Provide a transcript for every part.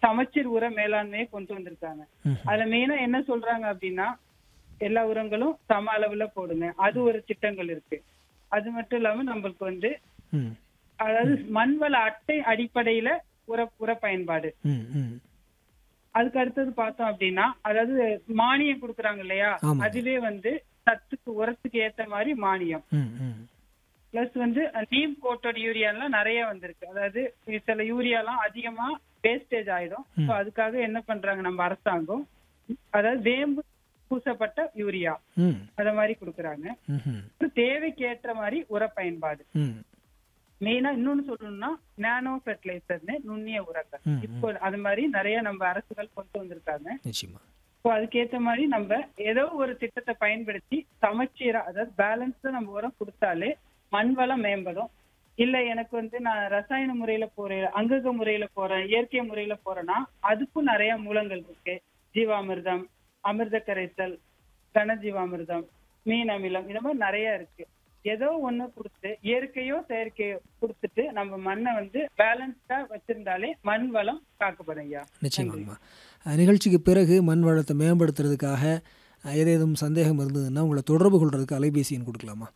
சமச்சீர் உர மேலாண்மையை கொண்டு வந்திருக்காங்க ம். அதுல மெயினா என்ன சொல்றாங்க அப்படின்னா எல்லா உரங்களும் சம அளவுல போடுங்க அது ஒரு திட்டங்கள் இருக்கு அது மட்டும் இல்லாம நம்மளுக்கு வந்து ம் அதாவது மண்வள அட்டை அடிப்படையில உர உர பயன்பாடு ம் ம் அதுக்கு அடுத்தது பார்த்தோம் அப்படின்னா அதாவது மானியம் கொடுக்குறாங்க இல்லையா ஆமா. அதுவே வந்து சத்துக்கு உரத்துக்கு ஏத்த மாதிரி மானியம் ம் ம் பிளஸ் வந்து நீம் கோட்டட் யூரியாலாம் நிறைய வந்திருக்கு அதாவது சில யூரியாலாம் அதிகமா வேஸ்டேஜ் ஆயிடும் ம். ஸோ அதுக்காக என்ன பண்றாங்க நம்ம அரசாங்கம் அதாவது வேம்பு பூசப்பட்ட யூரியா ம் அத மாதிரி கொடுக்குறாங்க ம்ஹும். தேவைக்கு ஏற்ற மாதிரி உர பயன்பாடு ம் மெயினா இன்னொன்னு சொல்லணும்னா நானோ ஃபெர்டிலைசர்னு நுண்ணிய உரங்கள் ம், ம். இப்போ அது மாதிரி நிறைய நம்ம அரசுகள் கொண்டு வந்திருக்காங்க நிச்சயமா ஸோ அதுக்கேற்ற மாதிரி நம்ம ஏதோ ஒரு திட்டத்தை பயன்படுத்தி சமச்சீரா அதாவது பேலன்ஸா நம்ம உரம் கொடுத்தாலே மண் வளம் மேம்படும் இல்ல எனக்கு வந்து நான் ரசாயன முறையில போறேன் அங்கக முறையில போறேன் இயற்கை முறையில போறேன்னா அதுக்கும் நிறைய மூலங்கள் இருக்கு ஜீவாமிர்தம் அமிர்த கரைசல் கனஜீவாமிர்தம் மீன் அமிலம் இந்த மாதிரி நிறைய இருக்கு ஏதோ ஒண்ணு கொடுத்து இயற்கையோ செயற்கையோ கொடுத்துட்டு நம்ம மண்ணை வந்து பேலன்ஸ்டா வச்சிருந்தாலே மண் வளம் காக்கப்படும் ஐயா நிச்சயமாங்கம்மா அஹ், நிகழ்ச்சிக்கு பிறகு மண் வளத்தை மேம்படுத்துறதுக்காக அஹ், ஏதேதும் சந்தேகம் இருந்ததுன்னா உங்களை தொடர்பு கொள்றதுக்கு அலைபேசி எண் கொடுக்கலாமா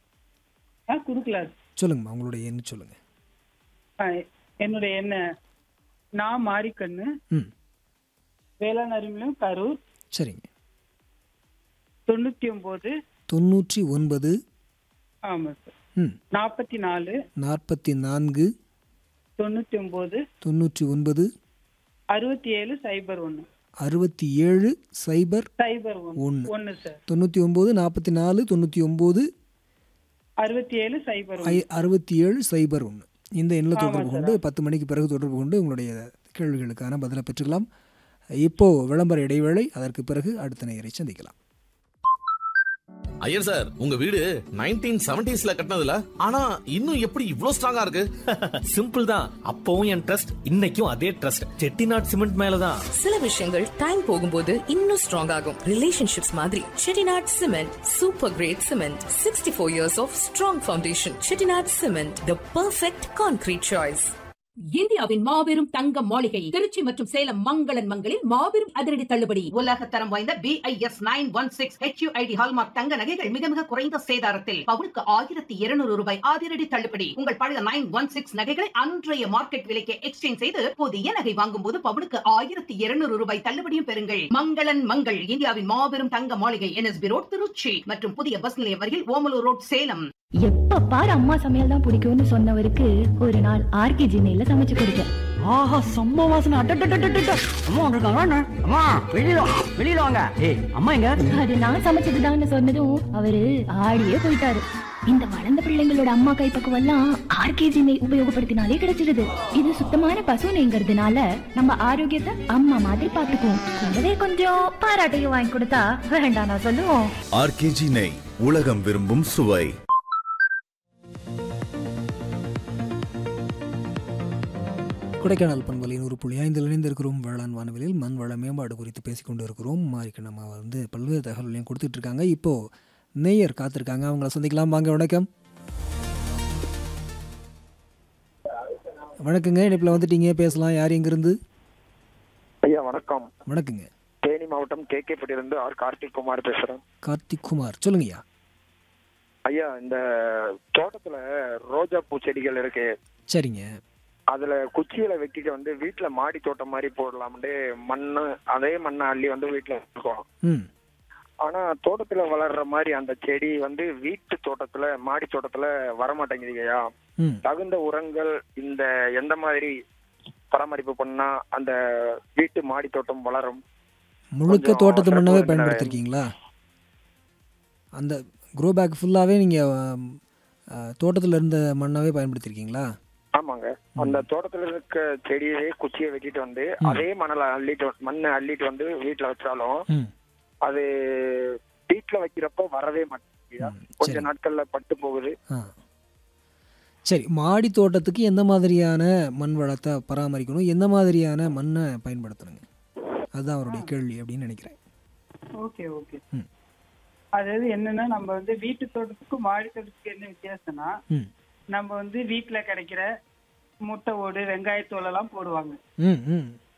ஆ கொடுக்கலாம் சொல்லுங்கம்மா உங்களுடைய எண் சொல்லுங்க ஆ, என்னுடைய என்ன நான் மாரிக்கண்ணு ம் வேளாண் அறிவிலும் கரூர் சரிங்க தொண்ணூத்தி ஒன்பது தொண்ணூற்றி ஒன்பது ஆமா சார் ம் நாற்பத்தி நாலு நாற்பத்தி நான்கு தொண்ணூத்தி ஒன்பது தொண்ணூற்றி ஒன்பது அறுபத்தி ஏழு சைபர் ஒண்ணு அறுபத்தி ஏழு சைபர் சைபர் ஒண்ணு ஒன்று ஒண்ணு சார் தொண்ணூற்றி ஒம்பது நாற்பத்தி நாலு தொண்ணூற்றி ஒம்பது அறுபத்தி ஏழு சைபர் ஐ ஒண்ணு அறுபத்தி ஏழு சைபர் ஒன்று இந்த எண்ணில் தொடர்பு கொண்டு பத்து மணிக்கு பிறகு தொடர்பு கொண்டு உங்களுடைய கேள்விகளுக்கான பதிலை பெற்றுக்கலாம் இப்போ விளம்பர இடைவேளை அதற்கு பிறகு அடுத்த நேயரை சந்திக்கலாம் ஐயர் சார் உங்க வீடு நைன்டீன் செவன்டிஸ்ல கட்டினதுல ஆனா இன்னும் எப்படி இவ்ளோ ஸ்ட்ராங்கா இருக்கு சிம்பிள் தான் அப்பவும் என் ட்ரஸ்ட் இன்னைக்கும் அதே ட்ரஸ்ட் செட்டிநாட் சிமெண்ட் மேலதான் சில விஷயங்கள் டைம் போகும்போது இன்னும் ஸ்ட்ராங் ஆகும் ரிலேஷன்ஷிப்ஸ் மாதிரி Chettinad cement super grade cement sixty four years of strong foundation Chettinad cement the perfect concrete choice இந்தியாவின் மாபெரும் தங்க மாளிகை திருச்சி மற்றும் சேலம் மங்களன் மங்களில் மாபெரும் அதிரடி தள்ளுபடி உலக தரம் வாய்ந்த BIS nine one six HUID hallmark தங்க நகைகள் மிக மிக குறைந்த சேதாரத்தில் பவுனுக்கு ஆயிரத்தி இருநூறு ரூபாய் அதிரடி தள்ளுபடி உங்கள் பழைய நைன் ஒன் சிக்ஸ் நகைகளை அன்றைய மார்க்கெட் விலைக்கு எக்ஸ்சேஞ்ச் செய்து புதிய நகை வாங்கும் போது பவுனுக்கு ஆயிரத்தி இருநூறு ரூபாய் தள்ளுபடியும் பெறுங்கள் மங்களன் மங்கள் இந்தியாவின் மாபெரும் தங்க மாளிகை என்எஸ்பி ரோட் திருச்சி மற்றும் புதிய பஸ் நிலையம் அருகில் ஓமலூர் ரோட் சேலம் எப்ப பாரு அம்மா சமையல் தான் பிடிக்கும்னு சொன்னவருக்கு ஒரு நாள் ஆர்கே ஜினையில சமைச்சு கொடுத்தேன் ஆஹா செம்ம வாசனை அட்டட்டட்டட்டட்ட அம்மா வந்திருக்காங்க அண்ணா. அம்மா வெளியில வா, வெளியில வாங்க ஏய் அம்மா எங்க அது நான் சமைச்சதுதான்னு சொன்னதும் அவரு ஆடியே போயிட்டாரு இந்த வளர்ந்த பிள்ளைங்களோட அம்மா கைப்பக்குவம் எல்லாம் ஆர்கேஜி நெய் உபயோகப்படுத்தினாலே கிடைச்சிடுது இது சுத்தமான பசு நெய்ங்கிறதுனால நம்ம ஆரோக்கியத்தை அம்மா மாதிரி பாத்துக்குவோம் கூடவே கொஞ்சம் பாராட்டையும் வாங்கி கொடுத்தா வேண்டாம் நான் சொல்லுவோம் ஆர்கேஜி நெய் உலகம் விரும்பும் சுவை கொடைக்கானல் பண்பலை நூறு புள்ளி ஐந்தில் இணைந்திருக்கிறோம் வேளாண் வானவிலில் மண் வள மேம்பாடு குறித்து பேசிக்கொண்டு இருக்கிறோம் மாறிக்கு நம்ம வந்து பல்வேறு தகவல்களையும் கொடுத்துட்டு இருக்காங்க இப்போ நேயர் காத்திருக்காங்க அவங்கள சந்திக்கலாம் வாங்க வணக்கம் வணக்கங்க இணைப்பில் வந்துட்டீங்க பேசலாம் யார் எங்கிருந்து ஐயா வணக்கம் வணக்கங்க தேனி மாவட்டம் கே கே இருந்து ஆர் கார்த்திக் குமார் பேசுறேன் கார்த்திக் குமார் சொல்லுங்கய்யா ஐயா இந்த தோட்டத்துல ரோஜா பூ செடிகள் இருக்கு சரிங்க அதுல குச்சியில வெட்டிட்டு வந்து வீட்டுல மாடி தோட்டம் மாதிரி போடலாம்னு மண்ணு அதே மண்ணை அள்ளி வந்து வீட்டுல இருக்கோம் ம் ஆனா தோட்டத்துல வளர்ற மாதிரி அந்த செடி வந்து வீட்டு தோட்டத்துல மாடி தோட்டத்துல வரமாட்டேங்குதுங்கய்யா ம் தகுந்த உரங்கள் இந்த எந்த மாதிரி பராமரிப்பு பண்ணா அந்த வீட்டு மாடி தோட்டம் வளரும் முழுக்க கொஞ்சம் தோட்டத்து சிறப்பு மண்ணாவே விருந்தினரே. பயன்படுத்திருக்கீங்களா அந்த க்ரோ பேக் ஃபுல்லாகவே நீங்கள் தோட்டத்தில் இருந்த மண்ணாவே பயன்படுத்தியிருக்கீங்களா ஆமாங்க அந்த தோட்டத்துல இருக்க செடியே குச்சியை வெட்டிட்டு வந்து அதே மணலை அள்ளிட்டு வந்து- மண்ணை அள்ளிட்டு வந்து வீட்டுல வச்சாலும் ம் அது வீட்டுல வைக்கிறப்ப வரவே மாட்டேங்குது கொஞ்ச சரி. நாட்கள்ல பட்டு போகுது ஆ சரி மாடி தோட்டத்துக்கு எந்த மாதிரியான மண் வளத்தை பராமரிக்கணும் எந்த மாதிரியான மண்ணை பயன்படுத்தணுங்க அதுதான் அவருடைய கேள்வி அப்படின்னு நினைக்கிறேன் ஓகே ஓகே ம். அதாவது என்னன்னா நம்ம வந்து வீட்டு தோட்டத்துக்கும் மாடி தோட்டத்துக்கு என்ன வித்தியாசம்னா ம் நம்ம வந்து வீட்டுல கிடைக்கிற முட்டை ஓடு வெங்காயத்தோல் எல்லாம் போடுவாங்க ம் ம்